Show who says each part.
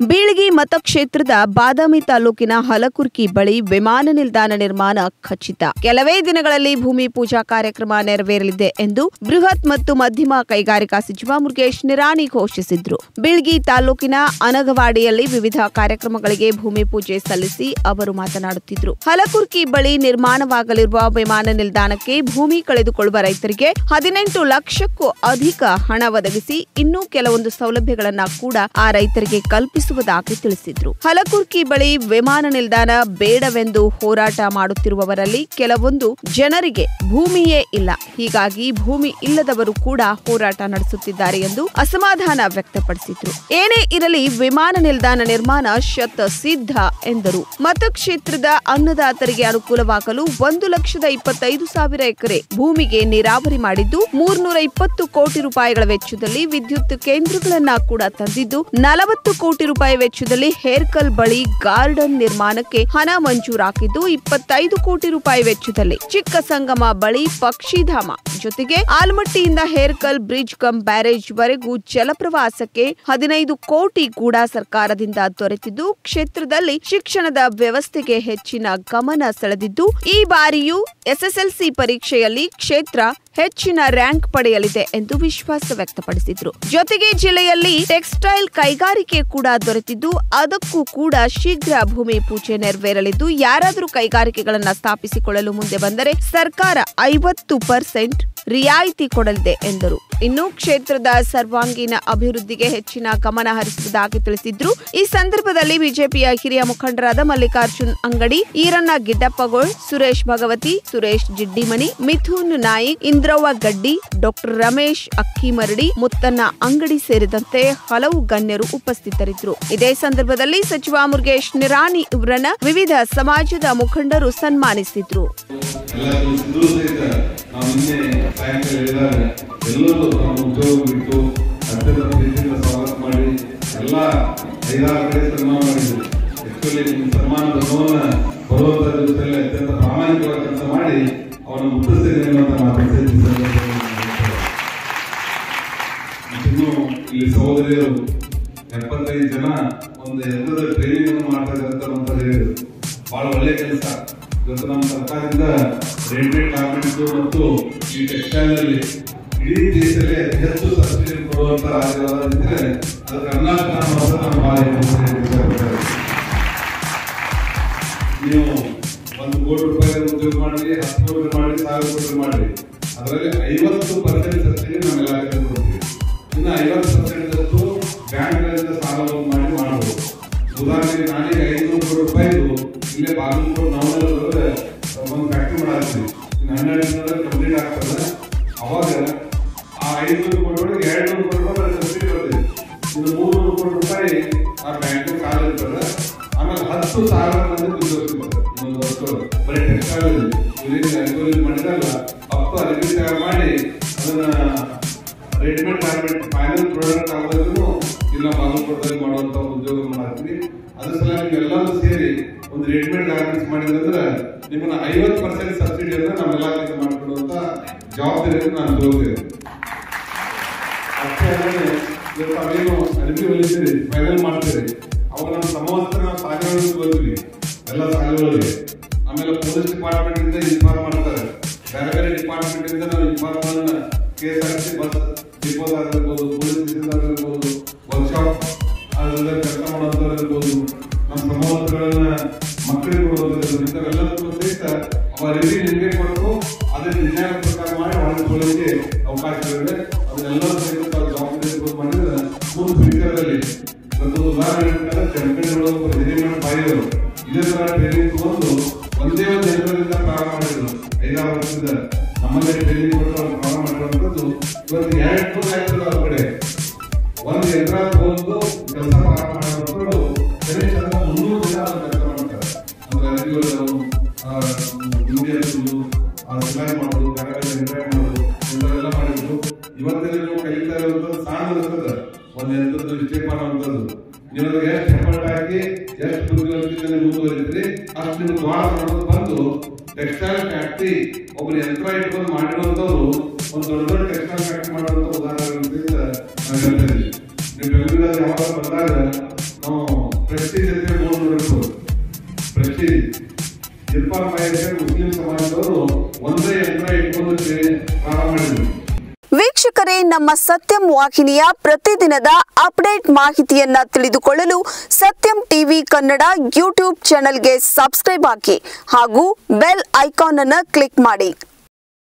Speaker 1: ಬೀಳಗಿ ಮತಕ್ಷೇತ್ರದ ಬಾದಾಮಿ ತಾಲೂಕಿನ ಹಲಕುರ್ಕಿ ಬಳಿ ವಿಮಾನ ನಿಲ್ದಾಣ ನಿರ್ಮಾಣ ಖಚಿತ ಕೆಲವೇ ದಿನಗಳಲ್ಲಿ ಭೂಮಿ ಪೂಜಾ ಕಾರ್ಯಕ್ರಮ ನೆರವೇರಲಿದೆ ಎಂದು ಬೃಹತ್ ಮತ್ತು ಮಧ್ಯಮ ಕೈಗಾರಿಕಾ ಸಚಿವ ಮುರುಗೇಶ್ ನಿರಾಣಿ ಘೋಷಿಸಿದ್ರು ಬೀಳ್ಗಿ ತಾಲೂಕಿನ ಅನಗವಾಡಿಯಲ್ಲಿ ವಿವಿಧ ಕಾರ್ಯಕ್ರಮಗಳಿಗೆ ಭೂಮಿ ಪೂಜೆ ಸಲ್ಲಿಸಿ ಅವರು ಮಾತನಾಡುತ್ತಿದ್ರು ಹಲಕುರ್ಕಿ ಬಳಿ ನಿರ್ಮಾಣವಾಗಲಿರುವ ವಿಮಾನ ನಿಲ್ದಾಣಕ್ಕೆ ಭೂಮಿ ಕಳೆದುಕೊಳ್ಳುವ ರೈತರಿಗೆ ಹದಿನೆಂಟು ಲಕ್ಷಕ್ಕೂ ಅಧಿಕ ಹಣ ಒದಗಿಸಿ ಇನ್ನೂ ಕೆಲವೊಂದು ಸೌಲಭ್ಯಗಳನ್ನ ಕೂಡ ಆ ರೈತರಿಗೆ ಕಲ್ಪಿಸುವುದಾಗಿ ತಿಳಿಸಿದ್ರು ಹಲಕುರ್ಕಿ ಬಳಿ ವಿಮಾನ ನಿಲ್ದಾಣ ಬೇಡವೆಂದು ಹೋರಾಟ ಮಾಡುತ್ತಿರುವವರಲ್ಲಿ ಕೆಲವೊಂದು ಜನರಿಗೆ ಭೂಮಿಯೇ ಇಲ್ಲ ಹೀಗಾಗಿ ಭೂಮಿ ಇಲ್ಲದವರು ಕೂಡ ಹೋರಾಟ ನಡೆಸುತ್ತಿದ್ದಾರೆ ಎಂದು ಅಸಮಾಧಾನ ವ್ಯಕ್ತಪಡಿಸಿದ್ರು ಏನೇ ಇರಲಿ ವಿಮಾನ ನಿಲ್ದಾಣ ನಿರ್ಮಾಣ ಶತ ಸಿದ್ಧ ಎಂದರು ಮತಕ್ಷೇತ್ರದ ಅನ್ನದಾತರಿಗೆ ಅನುಕೂಲವಾಗಲು ಒಂದು ಲಕ್ಷದ ಇಪ್ಪತ್ತೈದು ಸಾವಿರ ಎಕರೆ ಭೂಮಿಗೆ ನೀರಾವರಿ ಮಾಡಿದ್ದು ಮೂರ್ನೂರ ಇಪ್ಪತ್ತು ಕೋಟಿ ರೂಪಾಯಿಗಳ ವೆಚ್ಚದಲ್ಲಿ ವಿದ್ಯುತ್ ಕೇಂದ್ರಗಳನ್ನ ಕೂಡ ತಂದಿದ್ದು ನಲವತ್ತು ಕೋಟಿ ರೂಪಾಯಿ ವೆಚ್ಚದಲ್ಲಿ ಹೇರ್ಕಲ್ ಬಳಿ ಗಾರ್ಡನ್ ನಿರ್ಮಾಣಕ್ಕೆ ಹಣ ಮಂಜೂರಾಗಿದ್ದು ಇಪ್ಪತ್ತೈದು ಕೋಟಿ ರೂಪಾಯಿ ವೆಚ್ಚದಲ್ಲಿ ಚಿಕ್ಕ ಸಂಗಮ ಬಳಿ ಪಕ್ಷಿಧಾಮ ಜೊತೆಗೆ ಆಲ್ಮಟ್ಟಿಯಿಂದ ಹೇರ್ಕಲ್ ಬ್ರಿಡ್ಜ್ ಕಮ್ ಬ್ಯಾರೇಜ್ ವರೆಗೂ ಜಲಪ್ರವಾಸಕ್ಕೆ ಹದಿನೈದು ಕೋಟಿ ಕೂಡ ಸರ್ಕಾರದಿಂದ ದೊರೆತಿದ್ದು ಕ್ಷೇತ್ರದಲ್ಲಿ ಶಿಕ್ಷಣದ ವ್ಯವಸ್ಥೆಗೆ ಹೆಚ್ಚಿನ ಗಮನ ಸೆಳೆದಿದ್ದು ಈ ಬಾರಿಯೂ ಎಸ್ಎಸ್ಎಲ್ಸಿ ಪರೀಕ್ಷೆಯಲ್ಲಿ ಕ್ಷೇತ್ರ ಹೆಚ್ಚಿನ ರ್ಯಾಂಕ್ ಪಡೆಯಲಿದೆ ಎಂದು ವಿಶ್ವಾಸ ವ್ಯಕ್ತಪಡಿಸಿದ್ರು ಜೊತೆಗೆ ಜಿಲ್ಲೆಯಲ್ಲಿ ಟೆಕ್ಸ್ಟೈಲ್ ಕೈಗಾರಿಕೆ ಕೂಡ ದೊರೆತಿದ್ದು ಅದಕ್ಕೂ ಕೂಡ ಶೀಘ್ರ ಭೂಮಿ ಪೂಜೆ ನೆರವೇರಲಿದ್ದು ಯಾರಾದರೂ ಕೈಗಾರಿಕೆಗಳನ್ನ ಸ್ಥಾಪಿಸಿಕೊಳ್ಳಲು ಮುಂದೆ ಬಂದರೆ ಸರ್ಕಾರ ಐವತ್ತು ಪರ್ಸೆಂಟ್ ರಿಯಾಯಿತಿ ಕೊಡಲಿದೆ ಎಂದರು ಇನ್ನು ಕ್ಷೇತ್ರದ ಸರ್ವಾಂಗೀಣ ಅಭಿವೃದ್ಧಿಗೆ ಹೆಚ್ಚಿನ ಗಮನ ಹರಿಸುವುದಾಗಿ ತಿಳಿಸಿದ್ರು ಈ ಸಂದರ್ಭದಲ್ಲಿ ಬಿಜೆಪಿಯ ಹಿರಿಯ ಮುಖಂಡರಾದ ಮಲ್ಲಿಕಾರ್ಜುನ್ ಅಂಗಡಿ ಈರಣ್ಣ ಗಿಡ್ಡಪ್ಪಗೋಳ್ ಸುರೇಶ್ ಭಗವತಿ ಸುರೇಶ್ ಜಿಡ್ಡಿಮನಿ ಮಿಥುನ್ ನಾಯಿಕ್ ಇಂದ್ರವ್ವ ಗಡ್ಡಿ ಡಾಕ್ಟರ್ ರಮೇಶ್ ಅಕ್ಕಿಮರಡಿ ಮುತ್ತನ್ನ ಅಂಗಡಿ ಸೇರಿದಂತೆ ಹಲವು ಗಣ್ಯರು ಉಪಸ್ಥಿತರಿದ್ದರು ಇದೇ ಸಂದರ್ಭದಲ್ಲಿ ಸಚಿವ ಮುರುಗೇಶ್ ನಿರಾಣಿ ಇವರನ್ನ ವಿವಿಧ ಸಮಾಜದ ಮುಖಂಡರು ಸನ್ಮಾನಿಸಿದ್ರು
Speaker 2: ಎಲ್ಲ ತಿಳಿಸಿದ್ರು ಸಹಿತ ನಾವು ನಿನ್ನೆ ಸಾಯಂಕಾಲ ಹೇಳಿದಾಗ ಎಲ್ಲರೂ ನಮ್ಮ ಉದ್ಯೋಗ ಬಿಟ್ಟು ಅತ್ಯಂತ ಪ್ರೀತಿಯಿಂದ ಸ್ವಾಗತ ಮಾಡಿ ಎಲ್ಲ ಐದಾರು ಕಡೆ ಸನ್ಮಾನ ಮಾಡಿದ್ರು ಆಕ್ಚುಲಿ ನಿಮ್ಮ ಸನ್ಮಾನದ ನೋವನ್ನ ಬರುವಂತ ದಿವಸದಲ್ಲಿ ಅತ್ಯಂತ ಪ್ರಾಮಾಣಿಕವಾಗಿ ಕೆಲಸ ಮಾಡಿ ಅವನ ಮುಟ್ಟಿಸ್ತೇನೆ ಅನ್ನುವಂತ ಮಾತಾಡ್ತಾ ಈ ಸಂದರ್ಭದಲ್ಲಿ ನಾನು ಹೇಳ್ತೇನೆ. ಇನ್ನು ಇಲ್ಲಿ ಸಹೋದರಿಯರು ಎಪ್ಪತ್ತೈದು ಜನ ಒಂದು ಯಂತ್ರದ ಟ್ರೈನಿಂಗ್ ಅನ್ನು ಮಾಡ್ತಾ ಇದ್ದಾರೆ ಅಂತ ಹೇಳಿದ್ರು ಬಹಳ ಒಳ್ಳೆ ಕೆಲಸ ಇವತ್ತು ನಮ್ಮ ಸರ್ಕಾರದಿಂದ ರೆಡಿಮೇಡ್ ಗಾರ್ಮೆಂಟ್ಸ್ ಮತ್ತು ಈ ಟೆಕ್ಸ್ಟೈಲ್ ಅಲ್ಲಿ ಇಡೀ ದೇಶದಲ್ಲಿ ಅತಿ ಹೆಚ್ಚು ಸಬ್ಸಿಡಿ ಕೊಡುವಂತ ರಾಜ್ಯವಾಗಿದ್ರೆ ಅದು ಕರ್ನಾಟಕ ಅನ್ನೋದು ನಮ್ಮ ಬಹಳ ಹೆಮ್ಮೆ ಅಂತ ಹೇಳ್ತಾರೆ. ನೀವು ಒಂದು ಕೋಟಿ ರೂಪಾಯಿ ಉದ್ಯೋಗ ಮಾಡಿ ಹತ್ತು ಕೋಟಿ ಮಾಡಿ ಸಾವಿರ ಕೋಟಿ ಮಾಡಿ ಅದರಲ್ಲಿ ಐವತ್ತು ಪರ್ಸೆಂಟ್ ಸಬ್ಸಿಡಿ ನಾವು ಇಲಾಖೆ ಕೊಡ್ತೀವಿ ಇನ್ನು ಐವತ್ತು ಪರ್ಸೆಂಟ್ ಅಷ್ಟು ಬ್ಯಾಂಕ್ಗಳಿಂದ ಸಾಲವನ್ನು ಮಾಡಿ ಮಾಡಬಹುದು ಉದಾಹರಣೆಗೆ ನಾನೀಗ ಐನೂರು ಕೋಟಿ ರೂಪಾಯಿದು ಇಲ್ಲೇ ಬಾಗಲಕೋಟೆ ನವನಗರದೊಳಗೆ ಒಂದು ಫ್ಯಾಕ್ಟ್ರಿ ಮಾಡಾಕ್ತೀವಿ ಇನ್ನು ಹನ್ನೆರಡು ದಿನದಲ್ಲಿ ಕಂಪ್ಲೀಟ್ ಆಗ್ತದೆ ಅವಾಗ ಆ ಐನೂರು ಕೋಟಿ ಒಳಗೆ ಎರಡು ನೂರು ಕೋಟಿ ರೂಪಾಯಿ ಸಬ್ಸಿಡಿ ಬರ್ತದೆ ಇನ್ನು ಮೂರ್ನೂರು ಕೋಟಿ ರೂಪಾಯಿ ಆ ಬ್ಯಾಂಕ್ ಸಾಲ ಇರ್ತದೆ ಆಮೇಲೆ ಹತ್ತು ಸಾವಿರ ಮಂದಿ ಉದ್ಯೋಗ ಸಿಗ್ತದೆ ಇನ್ನೊಂದು ವರ್ಷ ಬರೀ ಟೆಕ್ಸ್ಟೈಲ್ ಇಲ್ಲಿ ಅನುಕೂಲ ಮಾಡಿದಲ್ಲ ಹತ್ತು ಅರಿವಿ ತಯಾರು ಮಾಡಿ ಅದನ್ನ ರೆಡಿಮೇಡ್ ಗಾರ್ಮೆಂಟ್ ಫೈನಲ್ ಪ್ರಾಡಕ್ಟ್ ಆಗೋದನ್ನು ಇಲ್ಲ ಬಾಗಲಕೋಟದಲ್ಲಿ ಮಾಡುವಂತ ಉದ್ಯೋಗ ಮಾಡ್ತೀವಿ ಅದ್ರ ಸಲ ನೀವೆಲ್ಲರೂ ಸೇರಿ ಒಂದು ರೆಡಿಮೇಡ್ ಗಾರ್ಮೆಂಟ್ಸ್ ಮಾಡಿದ್ರೆ ನಿಮ್ಮನ್ನ ಐವತ್ತು ಪರ್ಸೆಂಟ್ ಸಬ್ಸಿಡಿ ಅಂದ್ರೆ ನಾವೆಲ್ಲ ಕೆಲಸ ಮಾಡಿಕೊಡುವಂತ ಜವಾಬ್ದಾರಿಯನ್ನು ನಾನು ತಗೋತೇನೆ ಅಷ್ಟೇ ಅಲ್ಲದೆ ಇವತ್ತು ಅವೇನು ಅಡಿಕೆ ಹೊಲಿತೀರಿ ಫೈನಲ್ ಮಾಡ್ತೀರಿ ಅವಾಗ ನಮ್ಮ ಸಮವಸ್ತ್ರ ನಾವು ಸಾಗರಗಳಿಗೆ ಹೋಗ್ತೀವಿ ಎಲ್ಲ ಸಾಗರಗಳಿಗೆ ಆಮೇಲೆ ಪೊಲೀಸ್ ಡಿಪಾರ್ಟ್ಮೆಂಟ್ ಇಂದ ಇನ್ಫಾರ್ಮ್ ಮಾಡ್ತಾರೆ ಬೇರೆ ಬೇರೆ ಡಿಪಾರ್ಟ್ಮೆಂಟ್ ಇಂದ ನಾವು ಇನ್ಫಾರ್ಮ್ ಅನ್ನ K S R T bus depots ಆಗಿರ್ಬೋದು ಪೊಲೀಸ್ ಸ್ಟೇಷನ್ ಆಗಿರ್ಬೋದು ವರ್ಕ್ಶಾಪ್ ಅದರಿಂದ ಕೆಲಸ ಮಾಡೋದ್ರ ಇರ್ಬೋದು ನಮ್ಮ ಸಮವಸ್ತ್ರಗಳನ್ನ ಮಕ್ಕಳಿಗೆ ಕೊಡೋದ್ರಿಂದ ಇಂಥವೆಲ್ಲದಕ್ಕೂ ಸಹಿತ ಅವ ರಿವ್ಯೂ ನಿಮಗೆ ಕೊಟ್ಟು ಅದೇ ಡಿಸೈನ್ ಪ್ರಕಾರ ಮಾಡಿ ಹೊರಗೆ ಅವಕಾಶಗಳಿವೆ ಅದನ್ನೆಲ್ಲ ಸಹಿತ ತಾವು ಜವಾಬ್ದಾರಿ ತಗೊಂಡು ಮಾಡಿದ್ರೆ ಮುಂದೆ ಫ್ಯೂಚರಲ್ಲಿ ಇವತ್ತು ಉದಾಹರಣೆ ಹೇಳ್ತಾರೆ ಚಂಪೇಗಳು ಹಿರಿಮಣ್ಣ ಬಾಯಿಯವರು ಇದೇ ತರ ಟ್ರೈನಿಂಗ್ ತಗೊಂಡು ಒಂದೇ ಒಂದು ಯಂತ್ರದಿಂದ ಪ್ರಾರಂಭ ಮಾಡಿದ್ರು ಐದಾರು ವರ್ಷದಿಂದ ನಮ್ಮಲ್ಲೇ ಟ್ರೈನಿಂಗ್ ಕೊಟ್ಟು ಅವ್ರು ಪ್ರಾರಂಭ ಮಾಡಿರುವಂತದ್ದು ಇವತ್ತು ಎರಡು ಮೂರು ಆಗ್ತದೆ ಅವ್ರ ಕಡೆ ಒಂದು ಯಂತ್ರ ತಗೊಂಡು ಕೆಲಸ ಪ್ರಾರಂಭ ಮಾಡಿರೋದು ಕನಿಷ್ಠ ಅಂದ್ರೆ ಮುನ್ನೂರು ಜನ ಅದನ್ನ ಕೆಲಸ ಮಾಡ್ತಾರೆ ಅಂದ್ರೆ ಅರಿವಿಗಳು ಇಂಡಿಯಾ ಸಿಲಾಯಿ ಮಾಡೋದು ಬೇರೆ ಬೇರೆ ರಿಪೇರ್ ಮಾಡೋದು ಇಂಥವೆಲ್ಲ ಮಾಡಿದ್ರು ಇವತ್ತಿನ ನೀವು ಕಲಿತಾ ಇರುವಂತದ್ದು ಸಣ್ಣ ಇರ್ತದೆ ಒಂದು ಯಂತ್ರದ ವಿಷಯ ಮಾಡುವಂಥದ್ದು ನೀವು ಅದಕ್ಕೆ ಎಷ್ಟು ಎಫರ್ಟ್ ಹಾಕಿ ಎಷ್ಟು ಬುದ್ಧಿವಂತಿಕೆ ಮುಂದುವರಿದ್ರಿ ಅಷ್ಟು ನಿಮ್ಗೆ ಬಹಳ ಮಾಡೋದು ಬಂದು ಟೆಕ್ಸ್ಟೈಲ್ ಫ್ಯಾಕ್ಟ್ರಿ ಒಬ್ರು ಯಂತ್ರ ಇಟ್ಕೊಂಡು ಮಾಡಿರುವಂತವ್ರು ಒಂದು ದೊಡ್ಡ ದೊಡ್ಡ ಟೆಕ್ಸ್ಟೈಲ್ ಫ್ಯಾಕ್ಟ್ರಿ ಮಾಡುವಂತ ಉದಾಹರಣೆ ನಾನು ಹೇಳ್ತಾ ಇದ್ದೀನಿ ನೀವು ಬೆಂಗಳೂರಲ್ಲಿ ಯಾವಾಗ ಬಂದಾಗ ನಾವು ಅವರು ಒಂದೇ ಯಂತ್ರ ಇಟ್ಕೊಂಡು ಚೆ- ಪ್ರಾರಂಭ ಮಾಡಿದ್ರು
Speaker 1: ವೀಕ್ಷಕರೇ ನಮ್ಮ ಸತ್ಯಂ ವಾಹಿನಿಯ ಪ್ರತಿದಿನದ ಅಪ್ಡೇಟ್ ಮಾಹಿತಿಯನ್ನ ತಿಳಿದುಕೊಳ್ಳಲು ಸತ್ಯಂ ಟಿವಿ ಕನ್ನಡ ಯೂಟ್ಯೂಬ್ ಚಾನೆಲ್ಗೆ ಸಬ್ಸ್ಕ್ರೈಬ್ ಹಾಕಿ ಹಾಗೂ ಬೆಲ್ ಐಕಾನ್ ಅನ್ನು ಕ್ಲಿಕ್ ಮಾಡಿ